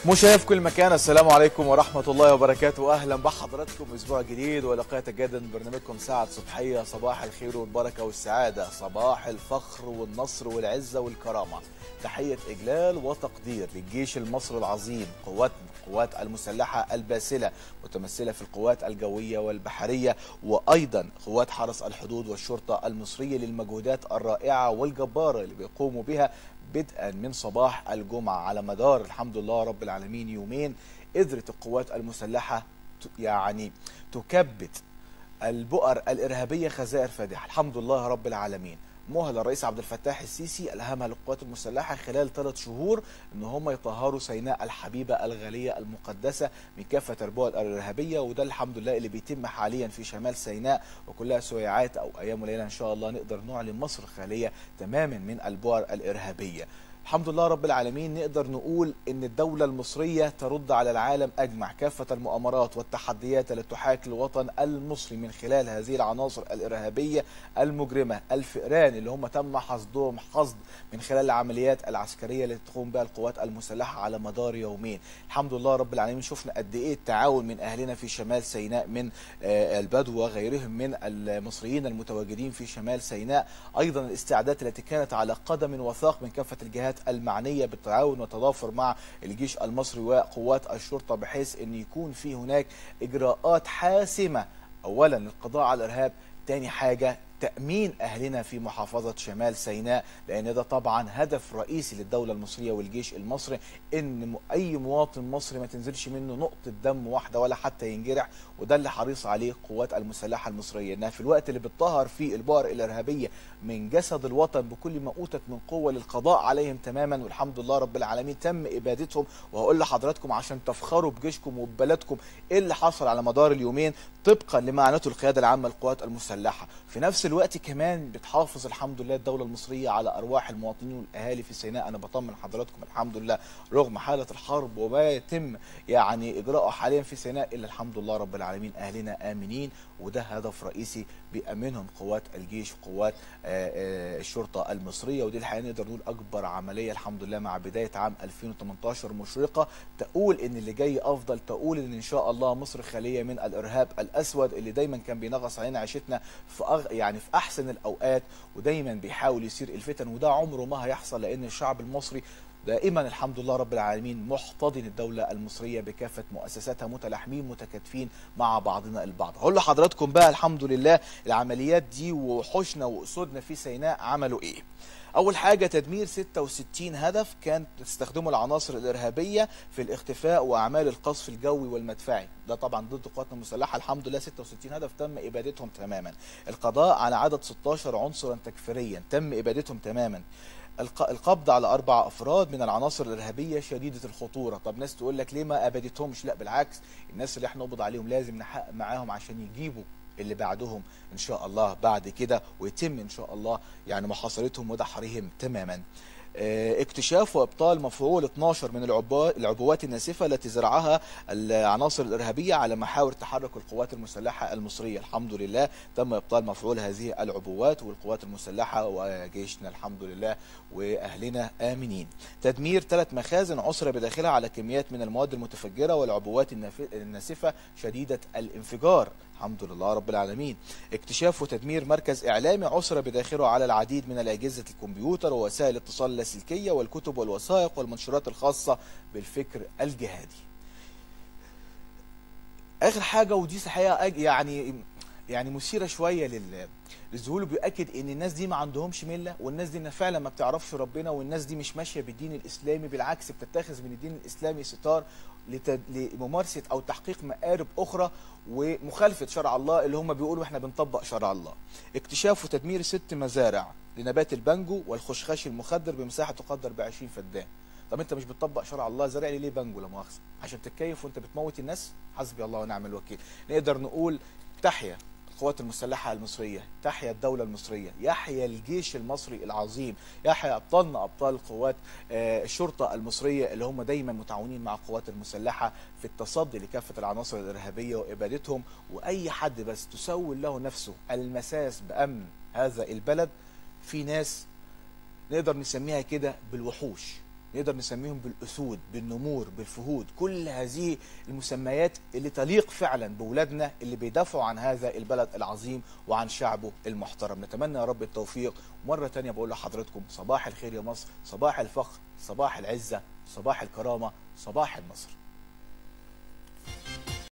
مشاهدي في كل مكان السلام عليكم ورحمة الله وبركاته أهلا بحضراتكم أسبوع جديد ولقاء جدا برنامجكم ساعة صبحية صباح الخير والبركة والسعادة صباح الفخر والنصر والعزة والكرامة تحية إجلال وتقدير للجيش المصري العظيم قواتنا القوات المسلحة الباسلة متمثلة في القوات الجوية والبحرية وأيضا قوات حرس الحدود والشرطة المصرية للمجهودات الرائعة والجبارة اللي بيقوموا بها بدءا من صباح الجمعة على مدار الحمد لله رب العالمين يومين قدرت القوات المسلحة يعني تكبد البؤر الإرهابية خزائر فادحة الحمد لله رب العالمين مهل الرئيس عبد الفتاح السيسي ألهمها للقوات المسلحة خلال ثلاث شهور أن هم يطهروا سيناء الحبيبة الغالية المقدسة من كافة البؤر الإرهابية وده الحمد لله اللي بيتم حاليا في شمال سيناء وكلها سويعات أو أيام وليلة إن شاء الله نقدر نعلن مصر خالية تماما من البؤر الإرهابية الحمد لله رب العالمين نقدر نقول ان الدولة المصرية ترد على العالم اجمع كافة المؤامرات والتحديات التي تحاك الوطن المصري من خلال هذه العناصر الارهابية المجرمة الفئران اللي هم تم حصدهم حصد من خلال العمليات العسكرية التي تقوم بها القوات المسلحة على مدار يومين الحمد لله رب العالمين شفنا قد ايه التعاون من اهلنا في شمال سيناء من البدو وغيرهم من المصريين المتواجدين في شمال سيناء ايضا الاستعدادات التي كانت على قدم وثاق من كافة الجهات المعنيه بالتعاون والتضافر مع الجيش المصري وقوات الشرطه بحيث ان يكون في هناك اجراءات حاسمه اولا للقضاء على الارهاب تاني حاجه تأمين أهلنا في محافظة شمال سيناء لأن ده طبعا هدف رئيسي للدولة المصرية والجيش المصري إن أي مواطن مصري ما تنزلش منه نقطة دم واحدة ولا حتى ينجرح وده اللي حريص عليه القوات المسلحة المصرية إنها في الوقت اللي بتطهر فيه البؤر الإرهابية من جسد الوطن بكل ما أوتت من قوة للقضاء عليهم تماما والحمد لله رب العالمين تم إبادتهم وهقول لحضراتكم عشان تفخروا بجيشكم وببلدكم إيه اللي حصل على مدار اليومين طبقا لما أعلنته القيادة العامة للقوات المسلحة في نفس الوقت كمان بتحافظ الحمد لله الدولة المصرية على أرواح المواطنين والأهالي في سيناء أنا بطمن حضراتكم الحمد لله رغم حالة الحرب وما يتم يعني إجراءه حاليا في سيناء إلا الحمد لله رب العالمين أهلنا آمنين وده هدف رئيسي بيأمنهم قوات الجيش وقوات الشرطة المصرية ودي الحقيقة نقدر نقول أكبر عملية الحمد لله مع بداية عام 2018 مشرقة تقول إن اللي جاي أفضل تقول إن إن شاء الله مصر خالية من الإرهاب الأسود اللي دايما كان بينغص علينا عيشتنا في أغ... يعني في أحسن الأوقات ودايما بيحاول يثير الفتن وده عمره ما هيحصل لأن الشعب المصري دائما الحمد لله رب العالمين محتضن الدولة المصرية بكافة مؤسساتها متلاحمين متكاتفين مع بعضنا البعض هقول لحضراتكم بقى الحمد لله العمليات دي وحوشنا وأسودنا في سيناء عملوا ايه أول حاجة تدمير 66 هدف كانت تستخدمه العناصر الإرهابية في الاختفاء وأعمال القصف الجوي والمدفعي ده طبعا ضد قواتنا المسلحة الحمد لله 66 هدف تم إبادتهم تماما القضاء على عدد 16 عنصرا تكفيريا تم إبادتهم تماما القبض على اربع افراد من العناصر الارهابيه شديده الخطوره طب ناس تقول لك ليه ما ابادتهمش لا بالعكس الناس اللي احنا نقبض عليهم لازم نحقق معاهم عشان يجيبوا اللي بعدهم ان شاء الله بعد كده ويتم ان شاء الله يعني محاصرتهم ودحرهم تماما اكتشاف وابطال مفعول 12 من العبوات الناسفه التي زرعها العناصر الارهابيه على محاور تحرك القوات المسلحه المصريه الحمد لله تم ابطال مفعول هذه العبوات والقوات المسلحه وجيشنا الحمد لله واهلنا امنين تدمير ثلاث مخازن عسر بداخلها على كميات من المواد المتفجره والعبوات الناسفه شديده الانفجار الحمد لله رب العالمين اكتشاف وتدمير مركز اعلامي عسر بداخله على العديد من الاجهزه الكمبيوتر ووسائل الاتصال اللاسلكيه والكتب والوثائق والمنشورات الخاصه بالفكر الجهادي اخر حاجه ودي صحيحه يعني يعني مثيره شويه لل للذهول بيؤكد ان الناس دي ما عندهمش مله والناس دي فعلا ما بتعرفش ربنا والناس دي مش ماشيه بالدين الاسلامي بالعكس بتتخذ من الدين الاسلامي ستار لتد... لممارسه او تحقيق مآرب اخرى ومخالفه شرع الله اللي هم بيقولوا احنا بنطبق شرع الله. اكتشاف وتدمير ست مزارع لنبات البنجو والخشخاش المخدر بمساحه تقدر ب 20 فدان. طب انت مش بتطبق شرع الله زارع لي ليه بنجو لا مؤاخذه؟ عشان تتكيف وانت بتموت الناس؟ حسبي الله ونعم الوكيل. نقدر نقول تحيا القوات المسلحة المصرية تحيا الدولة المصرية يحيا الجيش المصري العظيم يحيا أبطالنا أبطال القوات الشرطة المصرية اللي هم دايما متعاونين مع القوات المسلحة في التصدي لكافة العناصر الإرهابية وإبادتهم وأي حد بس تسول له نفسه المساس بأمن هذا البلد في ناس نقدر نسميها كده بالوحوش نقدر نسميهم بالاسود بالنمور بالفهود كل هذه المسميات اللي تليق فعلا باولادنا اللي بيدافعوا عن هذا البلد العظيم وعن شعبه المحترم نتمنى يا رب التوفيق مره تانية بقول لحضراتكم صباح الخير يا مصر صباح الفخر صباح العزه صباح الكرامه صباح النصر